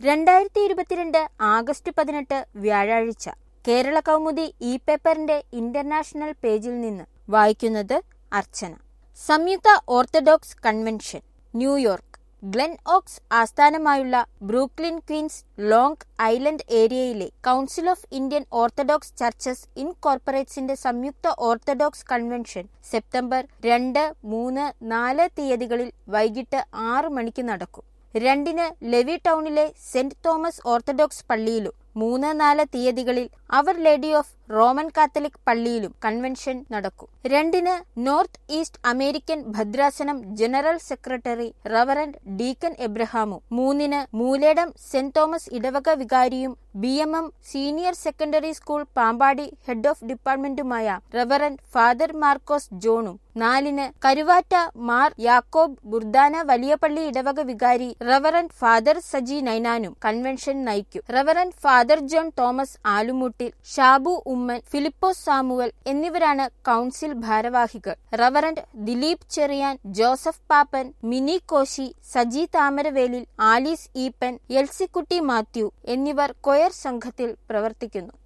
രണ്ടായിരത്തി ഇരുപത്തിരണ്ട് ആഗസ്റ്റ് പതിനെട്ട് വ്യാഴാഴ്ച കേരള കൗമുദി ഇ പേപ്പറിന്റെ ഇന്റർനാഷണൽ പേജിൽ നിന്ന് വായിക്കുന്നത് അർച്ചന സംയുക്ത orthodox convention New York Glen Oaks ആസ്ഥാനമായുള്ള ബ്രൂക്ലിൻ ക്വീൻസ് ലോങ് ഐലൻഡ് ഏരിയയിലെ council of Indian orthodox churches ഇൻകോർപ്പറേറ്റ്സിന്റെ സംയുക്ത ഓർത്തഡോക്സ് കൺവെൻഷൻ സെപ്റ്റംബർ രണ്ട് മൂന്ന് നാല് തീയതികളിൽ വൈകിട്ട് ആറ് മണിക്ക് നടക്കും രണ്ടിന് ലെവി ടൗണിലെ സെന്റ് തോമസ് ഓർത്തഡോക്സ് പള്ളിയിലും മൂന്ന് നാല് തീയതികളിൽ അവർ ലേഡി ഓഫ് റോമൻ കാത്തലിക് പള്ളിയിലും കൺവെൻഷൻ നടക്കും രണ്ടിന് നോർത്ത് ഈസ്റ്റ് അമേരിക്കൻ ഭദ്രാസനം ജനറൽ സെക്രട്ടറി റവറന്റ് ഡീക്കൻ എബ്രഹാമും മൂന്നിന് മൂലേടം സെന്റ് തോമസ് ഇടവക വികാരിയും B M M senior secondary school Pampady head of ഡിപ്പാർട്ട്മെന്റുമായ റവറന്റ് ഫാദർ മാർക്കോസ് ജോണും നാലിന് കരുവാറ്റ മാർ യാക്കോബ് ബുർദാന വലിയപള്ളി ഇടവക വികാരി റവറന്റ് ഫാദർ സജി നൈനാനും കൺവെൻഷൻ നയിക്കും reverend father John Thomas Alumuttil Shabu Oommen Philipose Samuel എന്നിവരാണ് കൗൺസിൽ ഭാരവാഹികൾ reverend Dileep Cherian Joseph Pappan Mini Koshy Saji Thamaravelil Alice Eapen Elsykutty Mathew എന്നിവർ കൊയർ സംഘത്തിൽ പ്രവർത്തിക്കുന്നു